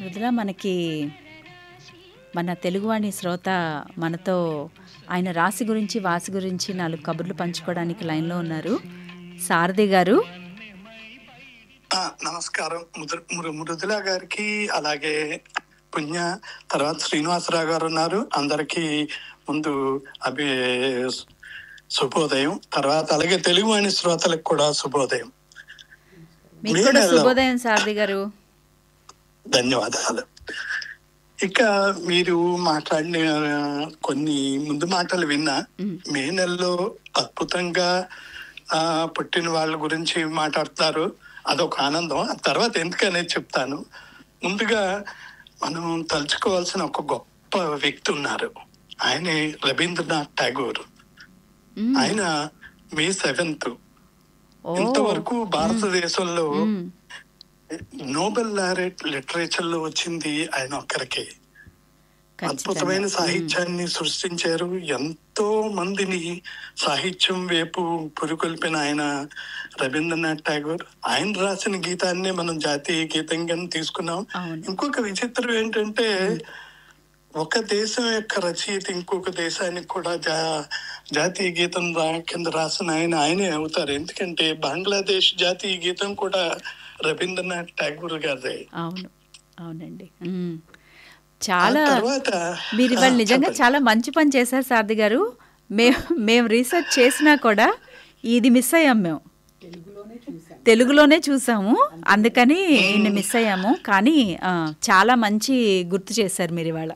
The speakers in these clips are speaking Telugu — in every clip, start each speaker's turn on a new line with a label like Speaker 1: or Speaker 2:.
Speaker 1: మృదుల మనకి మన తెలుగువాణి శ్రోత మనతో ఆయన రాశి గురించి వాసి గురించి నాలుగు కబుర్లు పంచుకోవడానికి లైన్లో ఉన్నారు సారథి గారు
Speaker 2: ఆ, నమస్కారం ముద్ర- మృ- మృదుల గారికి అలాగే పుణ్య తర్వాత శ్రీనివాసరావు గారు ఉన్నారు అందరికి ముందు అభి శుభోదయం తర్వాత అలాగే తెలుగు వాణి శ్రోతలకు కూడా శుభోదయం
Speaker 1: మీకు కూడా
Speaker 2: మీరెలా?
Speaker 1: శుభోదయం సారథి గారు
Speaker 2: ధన్యవాదాలు ఇక మీరు మాట్లాడిన కొన్ని ముందు మాటలు విన్నా
Speaker 1: మ్.
Speaker 2: మే నెలలో అద్భుతంగా ఆ, పుట్టిన వాళ్ళ గురించి మాట్లాడతారు అదొక ఆనందం ఆ తర్వాత ఎందుకనేది చెప్తాను ముందుగా మనం తలుచుకోవాల్సిన ఒక గొప్ప వ్యక్తి ఉన్నారు ఆయనే రవీంద్రనాథ్ ఠాగూర్
Speaker 1: మ్,
Speaker 2: ఆయన మే సెవెంత్
Speaker 1: ఓ
Speaker 2: ఇంతవరకు భారతదేశంలో
Speaker 1: మ్,
Speaker 2: నోబెల్ లారెట్ లిటరేచర్ లో వచ్చింది ఆయన ఒక్కరికే
Speaker 1: ఖచ్చితంగా.
Speaker 2: అద్భుతమైన సాహిత్యాన్ని సృష్టించారు ఎంతో మందిని సాహిత్యం వైపు పురుకొల్పిన ఆయన రవీంద్రనాథ్ ఠాగూర్ ఆయన రాసిన గీతాన్నే మనం జాతీయ గీతంగా తీసుకున్నాం
Speaker 1: అవును
Speaker 2: ఇంకొక విచిత్రం ఏంటంటే ఒక దేశం యొక్క రచయిత ఇంకొక దేశానికి కూడా జా జాతీయ గీతం రా కింద రాసిన ఆయన ఆయనే అవుతారు ఎందుకంటే బంగ్లాదేశ్ జాతీయ గీతం కూడా రవీంద్రనాథ్ ఠాగూర్ గారిదే
Speaker 1: అవును అవునండి మ్. చాలా
Speaker 2: ఆ తర్వాత
Speaker 1: మీరు ఇవాళ
Speaker 2: ఆ,
Speaker 1: నిజంగా
Speaker 2: చెప్పండి.
Speaker 1: చాలా మంచి పని చేశారు సారథి గారు మేము మేము రీసెర్చ్ చేసినా కూడా ఇది మిస్ అయ్యాం మేము తెలుగులోనే చూసాము అందుకని ఈయన మిస్ అయ్యాము కానీ ఆ, చాలా మంచి గుర్తు చేశారు మీరు ఇవాళ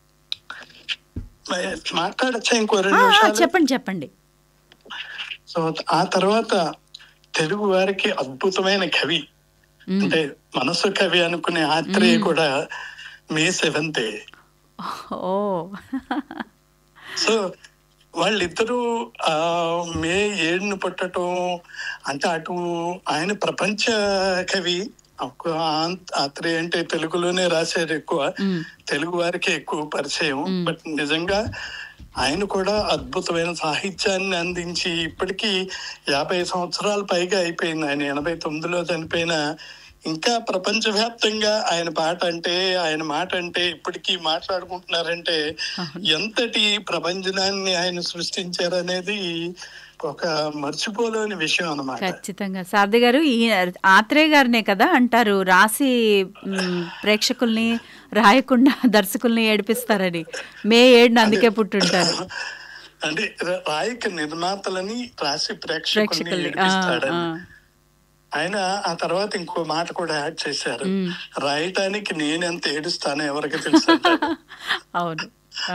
Speaker 2: మరి మాట్లాడచ్చా ఇంకో
Speaker 1: ఆ,
Speaker 2: రెండు
Speaker 1: ఆ,
Speaker 2: నిమిషాలు
Speaker 1: చెప్పండి చెప్పండి
Speaker 2: సో ఆ తర్వాత తెలుగు వారికి అద్భుతమైన కవి
Speaker 1: మ్.
Speaker 2: అంటే మనసు కవి అనుకునే ఆత్రేయ కూడా మే సెవెంతే
Speaker 1: ఓ
Speaker 2: సో వాళ్ళిద్దరూ ఆ మే ఏడును పుట్టడం అంటే అటు ఆయన ప్రపంచ కవి ఒక ఆంత్- ఆత్రేయ అంటే తెలుగులోనే రాశారు ఎక్కువ
Speaker 1: మ్,
Speaker 2: తెలుగు వారికి ఎక్కువ పరిచయం
Speaker 1: మ్మ్.
Speaker 2: బట్ నిజంగా ఆయన కూడా అద్భుతమైన సాహిత్యాన్ని అందించి ఇప్పటికీ యాభై సంవత్సరాల పైగా అయిపోయింది ఆయన ఎనభై తొమ్మిదిలో చనిపోయిన ఇంకా ప్రపంచవ్యాప్తంగా ఆయన పాట అంటే ఆయన మాట అంటే ఇప్పటికీ మాట్లాడుకుంటున్నారంటే
Speaker 1: అవును.
Speaker 2: ఎంతటి ప్రపంచాన్ని ఆయన సృష్టించారనేది ఒక మర్చిపోలేని విషయం అన్నమాట
Speaker 1: ఖచ్చితంగా సారథి గారు ఈ ఆత్రేయ గారినే కదా అంటారు రాసి మ్, ప్రేక్షకుల్ని రాయకుండా దర్శకుల్ని ఏడిపిస్తారని మే ఏడున అందుకే పుట్టుంటారు
Speaker 2: అంటే రా- రాయక నిర్మాతలని రాసి ప్రేక్షకుల్ని
Speaker 1: ప్రేక్షకుల్ని ఆ,
Speaker 2: ఏడిపిస్తాడని
Speaker 1: ఆ.
Speaker 2: ఆయన ఆ తర్వాత ఇంకో మాట కూడా యాడ్ చేశారు
Speaker 1: మ్మ్.
Speaker 2: రాయటానికి నేనెంత ఏడుస్తానో ఎవరికి తెలుసు అంటారు.
Speaker 1: అవును ఆ,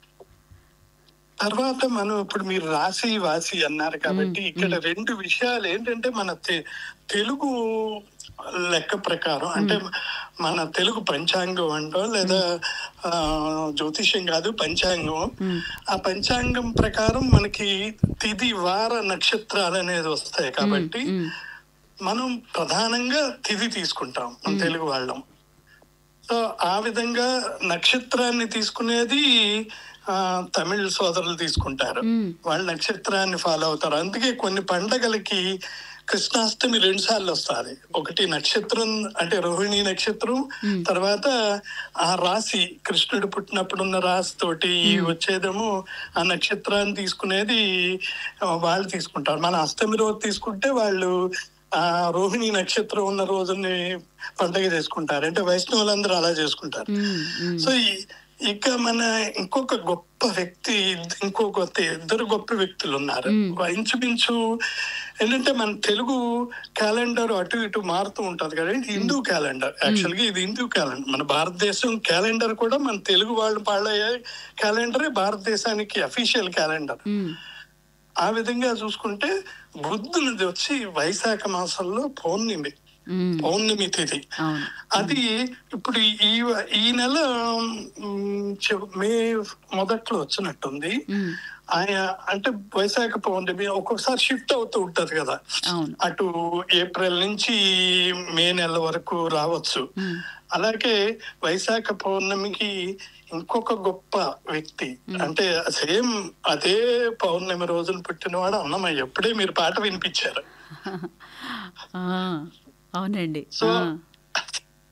Speaker 2: తర్వాత మనం ఇప్పుడు మీరు రాసి వాసి అన్నారు కాబట్టి ఇక్కడ రెండు విషయాలు ఏంటంటే మన తె- తెలుగు లెక్క ప్రకారం అంటే మన తెలుగు పంచాంగం అంటాం లేదా ఆ, జ్యోతిష్యం కాదు పంచాంగం
Speaker 1: మ్,
Speaker 2: ఆ పంచాంగం ప్రకారం మనకి తిది వార నక్షత్రాలు అనేది వస్తాయి కాబట్టి
Speaker 1: మ్,
Speaker 2: మనం ప్రధానంగా తిథి తీసుకుంటాం మన తెలుగు వాళ్ళం సో ఆ విధంగా నక్షత్రాన్ని తీసుకునేది ఆ, తమిళ సోదరులు తీసుకుంటారు
Speaker 1: మ్.
Speaker 2: వాళ్ళ నక్షత్రాన్ని ఫాలో అవుతారు అందుకే కొన్ని పండగలకి కృష్ణాష్టమి రెండు సార్లు వస్తుంది ఒకటి నక్షత్రం అంటే రోహిణి నక్షత్రం తర్వాత ఆ రాశి కృష్ణుడు పుట్టినప్పుడు ఉన్న రాశి తోటి వచ్చేదేమో ఆ నక్షత్రాన్ని తీసుకునేది ఆ, వాళ్ళు తీసుకుంటారు మన అష్టమి రోజు తీసుకుంటే వాళ్ళు ఆ రోహిణి నక్షత్రం ఉన్న రోజుని పండగ చేసుకుంటారు అంటే వైష్ణవులందరూ అలా చేసుకుంటారు
Speaker 1: మ్, మ్.
Speaker 2: సో ఈ- ఇక మన ఇంకొక గొప్ప వ్యక్తి ఇంకొక ఇద్దరు గొప్ప వ్యక్తులు ఉన్నారు ఇంచుమించు ఏంటంటే మన తెలుగు క్యాలెండర్ అటు ఇటు మారుతూ ఉంటది కదా ఇది హిందూ క్యాలెండర్ యాక్చువల్ గా ఇది హిందూ క్యాలెండర్ మన భారతదేశం క్యాలెండర్ కూడా మన తెలుగు వాళ్ళు పాడయ్యే క్యాలెండరే భారతదేశానికి అఫీషియల్ క్యాలెండర్
Speaker 1: మ్,
Speaker 2: ఆ విధంగా చూసుకుంటే బుద్ధునిది వచ్చి వైశాఖ మాసంలో పౌర్ణమి
Speaker 1: మ్.
Speaker 2: పౌర్ణమి తిథి
Speaker 1: అవును
Speaker 2: అది ఇప్పుడు ఈ ఈ నెల మ్, చె- మే మొదట్లో వచ్చినట్టుంది
Speaker 1: మ్,
Speaker 2: ఆయన అంటే వైశాఖ పౌర్ణమి ఒక్కొక్కసారి షిఫ్ట్ అవుతూ ఉంటది కదా
Speaker 1: అవును
Speaker 2: అటు ఏప్రిల్ నుంచి మే నెల వరకు రావచ్చు
Speaker 1: మ్,
Speaker 2: అలాగే వైశాఖ పౌర్ణమికి ఇంకొక గొప్ప వ్యక్తి అంటే సేమ్ అదే పౌర్ణమి రోజున పుట్టినవాడు అన్నమయ్య ఎప్పుడే మీరు పాట వినిపించారు
Speaker 1: ఆ, అవునండి
Speaker 2: సో
Speaker 1: ఆ,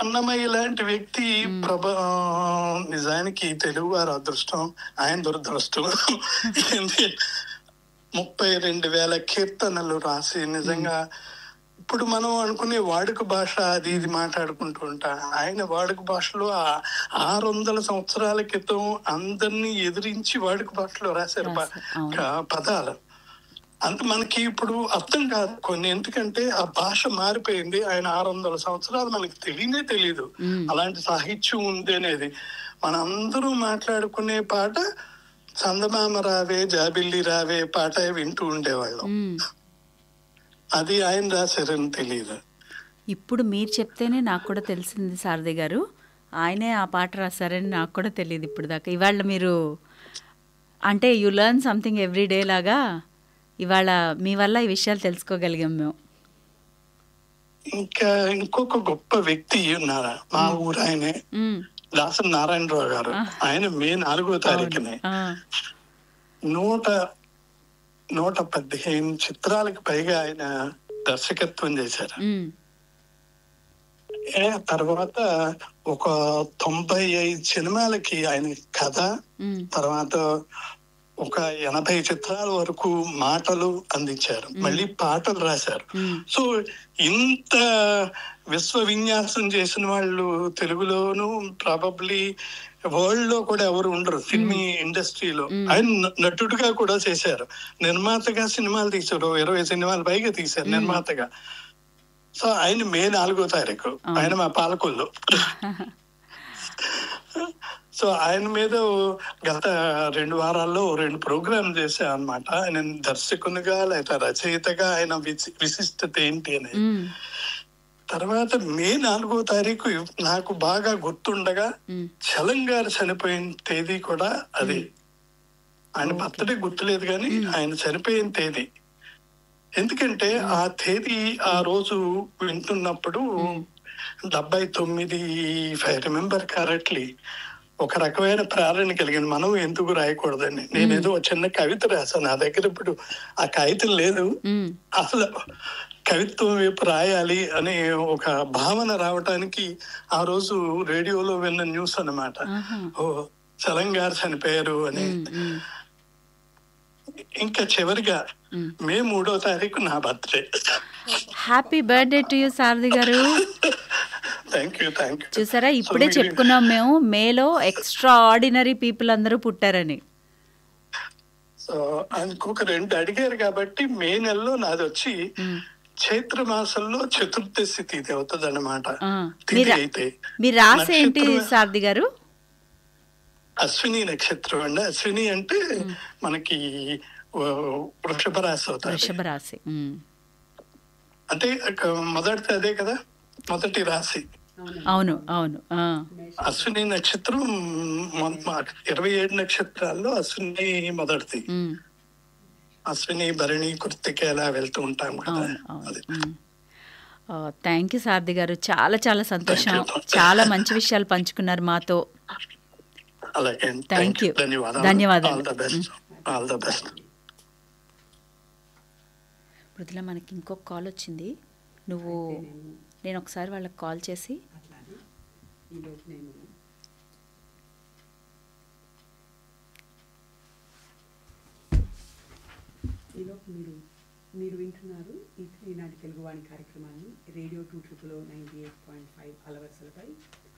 Speaker 2: అన్నమయ్య లాంటి వ్యక్తి ప్రభ ఆ, నిజానికి తెలుగు వారి అదృష్టం ఆయన దురదృష్టం ఏంది? ముప్పై రెండు వేల కీర్తనలు రాసి నిజంగా ఇప్పుడు మనం అనుకునే వాడుక భాష అది ఇది మాట్లాడుకుంటూ ఉంటా ఆయన వాడుక భాషలో ఆ ఆరు వందల సంవత్సరాల క్రితం అందరినీ ఎదిరించి వాడుక భాషలో రాశారు ప-
Speaker 1: రాశారు, అవును.
Speaker 2: క- పదాలు అంత మనకి ఇప్పుడు అర్థం కాదు కొన్ని ఎందుకంటే ఆ భాష మారిపోయింది ఆయన ఆరు వందల సంవత్సరాలు మనకి తెలియనే తెలియదు
Speaker 1: మ్మ్.
Speaker 2: అలాంటి సాహిత్యం ఉంది అనేది మన అందరూ మాట్లాడుకునే పాట చందమామ రావే జాబిల్లి రావే పాట వింటూ ఉండేవాళ్ళం
Speaker 1: మ్మ్.
Speaker 2: అది ఆయన రాశారని తెలియదు
Speaker 1: ఇప్పుడు మీరు చెప్తేనే నాకు కూడా తెలిసింది సారథి గారు ఆయనే ఆ పాట రాశారని నాకు కూడా తెలియదు ఇప్పుడు దాకా ఇవాళ మీరు అంటే you learn something every day లాగా ఇవాళ మీ వల్ల ఈ విషయాలు తెలుసుకోగలిగాం మేము
Speaker 2: ఇంకా ఇంకొక గొప్ప వ్యక్తి ఉన్నారు మా ఊరు ఆయనే
Speaker 1: మ్మ్.
Speaker 2: దాసరి నారాయణరావు గారు ఆయన మే నాలుగో తారీఖునే
Speaker 1: ఆ,
Speaker 2: నూట నూట పదిహేను చిత్రాలకు పైగా ఆయన దర్శకత్వం చేశారు
Speaker 1: మ్మ్.
Speaker 2: ఏ తర్వాత ఒక తొంభై ఐదు సినిమాలకి ఆయన కథ
Speaker 1: మ్మ్.
Speaker 2: తర్వాత ఒక ఎనభై చిత్రాల వరకు మాటలు అందించారు మళ్ళీ పాటలు రాశారు
Speaker 1: మ్మ్.
Speaker 2: సో ఇంత విశ్వ విన్యాసం చేసిన వాళ్ళు తెలుగులోను ప్రాబబ్లీ వరల్డ్ లో కూడా ఎవరు ఉండరు సినిమా ఇండస్ట్రీలో ఆయన న- నటుడుగా కూడా చేశారు నిర్మాతగా సినిమాలు తీశారు ఇరవై సినిమాలు పైగా తీశారు నిర్మాతగా సో ఆయన మే నాలుగో తారీఖు ఆయన మా పాలకొల్లు సో ఆయన మీద గత రెండు వారాల్లో రెండు ప్రోగ్రామ్ చేశా అనమాట ఆయన దర్శకునిగా లేదా రచయితగా ఆయన విశి- విశిష్టత ఏంటి అనేది
Speaker 1: మ్మ్.
Speaker 2: తర్వాత మే నాలుగో తారీఖు నాకు బాగా గుర్తుండగా
Speaker 1: మ్మ్.
Speaker 2: చలం గారు చనిపోయిన తేదీ కూడా అది ఆయన బర్త్డే గుర్తులేదు కానీ ఆయన చనిపోయిన తేదీ ఎందుకంటే ఆ తేదీ ఆ రోజు వింటున్నప్పుడు డెబ్బై తొమ్మిది ఇఫ్ ఐ రిమెంబర్ కరెక్ట్లీ ఒక రకమైన ప్రేరణ కలిగింది మనం ఎందుకు రాయకూడదని నేను ఏదో ఒక చిన్న కవిత రాశాను నా దగ్గర ఇప్పుడు ఆ కాగితం లేదు
Speaker 1: మ్మ్.
Speaker 2: అసలు కవిత్వం వైపు రాయాలి అనే ఒక భావన రావటానికి ఆ రోజు రేడియోలో విన్న న్యూస్ అన్నమాట
Speaker 1: ఆహా.
Speaker 2: ఓ చలం గారు చనిపోయారు అని
Speaker 1: మ్మ్. మ్మ్.
Speaker 2: ఇంకా చివరిగా
Speaker 1: మ్మ్.
Speaker 2: మే మూడో తారీఖు నా birthday
Speaker 1: happy birthday to you Sarathi garu
Speaker 2: thank you thank you
Speaker 1: చూసారా ఇప్పుడే చెప్పుకున్నాం మేము మేలో ఎక్స్ట్రా ఆర్డినరీ పీపుల్ అందరూ పుట్టారని
Speaker 2: సో ఇంకొక రెండు అడిగారు కాబట్టి మే నెలలో నాది వచ్చి
Speaker 1: మ్మ్.
Speaker 2: చైత్ర మాసంలో చతుర్దశి తిథి అవుతుంది అనమాట
Speaker 1: ఆ.
Speaker 2: తిథి
Speaker 1: మీరు
Speaker 2: అయితే
Speaker 1: మీ రాసి ఏంటి
Speaker 2: నక్షత్రం-
Speaker 1: సారథి గారు
Speaker 2: అశ్విని నక్షత్రం అండి అశ్విని అంటే మనకి ఆ, వృషభ రాశి అవుతుంది
Speaker 1: వృషభ రాశి మ్మ్.
Speaker 2: అంటే ఒక మొదటిది అదే కదా మొదటి రాశి
Speaker 1: అవును అవును ఆ.
Speaker 2: అశ్విని నక్షత్రం మొ- మా- ఇరవై ఏడు నక్షత్రాల్లో అశ్విని మొదటిది
Speaker 1: మ్మ్.
Speaker 2: అశ్విని భరణి కృతిక ఇలా వెళ్తూ ఉంటాం కదా
Speaker 1: అవును అవును
Speaker 2: అది
Speaker 1: థ్యాంక్ యూ సారథి గారు చాలా చాలా సంతోషం
Speaker 2: Thank you.
Speaker 1: చాలా మంచి విషయాలు పంచుకున్నారు మాతో
Speaker 2: అలాగే
Speaker 1: Thank
Speaker 2: థ్యాంక్ యూ
Speaker 1: you.
Speaker 2: ధన్యవాదాలు
Speaker 1: ధన్యవాదాలు.
Speaker 2: All the best all the best
Speaker 1: Mrudula మనకి ఇంకొక కాల్ వచ్చింది నువ్వు నేను ఒకసారి వాళ్ళకి కాల్ చేసి
Speaker 3: అట్లానే ఈలోపు నేను ఈలోపు మీరు మీరు వింటున్నారు ఇది ఈనాటి తెలుగువాణి కార్యక్రమాన్ని radio two triple ninety eight point five అలవర్సలపై